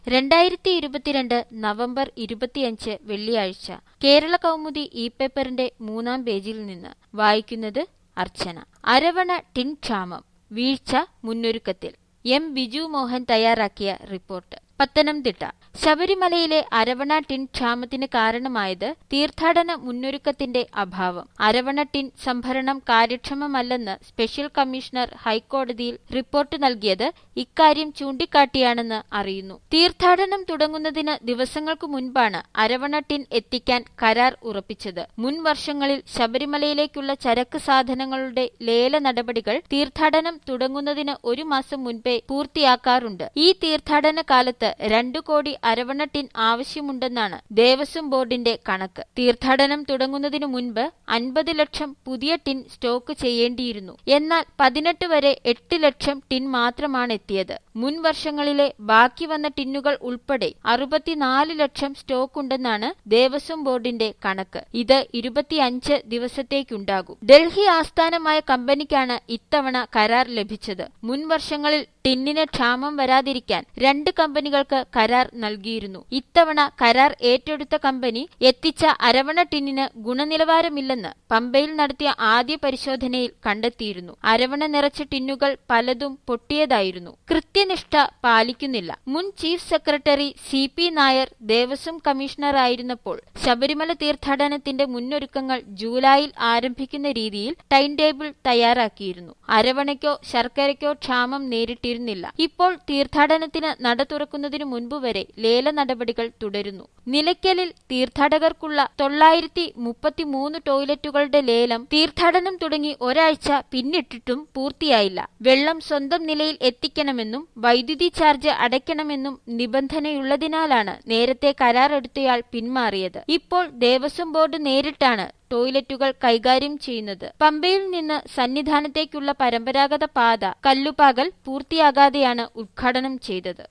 രണ്ടായിരത്തി ഇരുപത്തിരണ്ട് നവംബർ ഇരുപത്തിയഞ്ച് വെള്ളിയാഴ്ച കേരള കൗമുദി ഇ പേപ്പറിന്റെ മൂന്നാം പേജിൽ നിന്ന് വായിക്കുന്നത് അർച്ചന അരവണ ടിൻ ക്ഷാമം വീഴ്ച മുന്നൊരുക്കത്തിൽ എം ബിജു മോഹൻ തയ്യാറാക്കിയ റിപ്പോർട്ട് പത്തനംതിട്ട ശബരിമലയിലെ അരവണ ടിൻ ക്ഷാമത്തിന് കാരണമായത് തീർത്ഥാടന മുന്നൊരുക്കത്തിന്റെ അഭാവം അരവണ ടിൻ സംഭരണം കാര്യക്ഷമമല്ലെന്ന് സ്പെഷ്യൽ കമ്മീഷണർ ഹൈക്കോടതിയിൽ റിപ്പോർട്ട് നൽകിയത് ഇക്കാര്യം ചൂണ്ടിക്കാട്ടിയാണെന്ന് അറിയുന്നു തീർത്ഥാടനം തുടങ്ങുന്നതിന് ദിവസങ്ങൾക്കു മുൻപാണ് അരവണ ടിൻ എത്തിക്കാൻ കരാർ ഉറപ്പിച്ചത് മുൻ വർഷങ്ങളിൽ ശബരിമലയിലേക്കുള്ള ചരക്ക് സാധനങ്ങളുടെ ലേല നടപടികൾ തീർത്ഥാടനം തുടങ്ങുന്നതിന് ഒരു മാസം മുൻപേ പൂർത്തിയാക്കാറുണ്ട് ഈ തീർത്ഥാടന കാലത്ത് രണ്ടു കോടി അരവണ ടിൻ ആവശ്യമുണ്ടെന്നാണ് ദേവസ്വം ബോർഡിന്റെ കണക്ക് തീർത്ഥാടനം തുടങ്ങുന്നതിനു മുൻപ് അൻപത് ലക്ഷം പുതിയ ടിൻ സ്റ്റോക്ക് ചെയ്യേണ്ടിയിരുന്നു എന്നാൽ പതിനെട്ട് വരെ എട്ട് ലക്ഷം ടിൻ മാത്രമാണ് എത്തിയത് മുൻ വർഷങ്ങളിലെ ബാക്കി വന്ന ടിന്നുകൾ ഉൾപ്പെടെ അറുപത്തിനാല് ലക്ഷം സ്റ്റോക്ക് ഉണ്ടെന്നാണ് ദേവസ്വം ബോർഡിന്റെ കണക്ക് ഇത് ഇരുപത്തിയഞ്ച് ദിവസത്തേക്കുണ്ടാകും ഡൽഹി ആസ്ഥാനമായ കമ്പനിക്കാണ് ഇത്തവണ കരാർ ലഭിച്ചത് മുൻ വർഷങ്ങളിൽ ടിന്നിന് ക്ഷാമം വരാതിരിക്കാൻ രണ്ട് കമ്പനികൾക്ക് കരാർ നൽകിയിരുന്നു ഇത്തവണ കരാർ ഏറ്റെടുത്ത കമ്പനി എത്തിച്ച അരവണ ടിന്നിന് ഗുണനിലവാരമില്ലെന്ന് പമ്പയിൽ നടത്തിയ ആദ്യ പരിശോധനയിൽ കണ്ടെത്തിയിരുന്നു അരവണ നിറച്ച ടിന്നുകൾ പലതും പൊട്ടിയതായിരുന്നു കൃത്യനിഷ്ഠ പാലിക്കുന്നില്ല മുൻ chief secretary C P Nair Devaswom കമ്മീഷണറായിരുന്നപ്പോൾ ശബരിമല തീർത്ഥാടനത്തിന്റെ മുന്നൊരുക്കങ്ങൾ ജൂലൈയിൽ ആരംഭിക്കുന്ന രീതിയിൽ ടൈം ടേബിൾ തയ്യാറാക്കിയിരുന്നു അരവണയ്ക്കോ ശർക്കരയ്ക്കോ ക്ഷാമം നേരിട്ടിരുന്നില്ല ഇപ്പോൾ തീർത്ഥാടനത്തിന് നട തുറക്കുന്നതിനു മുൻപ് വരെ ലേല നടപടികൾ തുടരുന്നു നിലയ്ക്കലിൽ തീർത്ഥാടകർക്കുള്ള തൊള്ളായിരത്തി മുപ്പത്തിമൂന്ന് ടോയ്ലറ്റുകളുടെ ലേലം തീർത്ഥാടനം തുടങ്ങി ഒരാഴ്ച പിന്നിട്ടിട്ടും പൂർത്തിയായില്ല വെള്ളം സ്വന്തം നിലയിൽ എത്തിക്കണമെന്നും വൈദ്യുതി ചാർജ് അടയ്ക്കണമെന്നും നിബന്ധനയുള്ളതിനാലാണ് നേരത്തെ കരാറെടുത്തയാൾ പിന്മാറിയത് ഇപ്പോൾ ദേവസ്വം ബോർഡ് നേരിട്ടാണ് ടോയ്ലറ്റുകൾ കൈകാര്യം ചെയ്യുന്നത് പമ്പയിൽ നിന്ന് സന്നിധാനത്തേക്കുള്ള പരമ്പരാഗത പാത കല്ലുപാകൽ പൂർത്തിയാകാതെയാണ് ഉദ്ഘാടനം ചെയ്തത്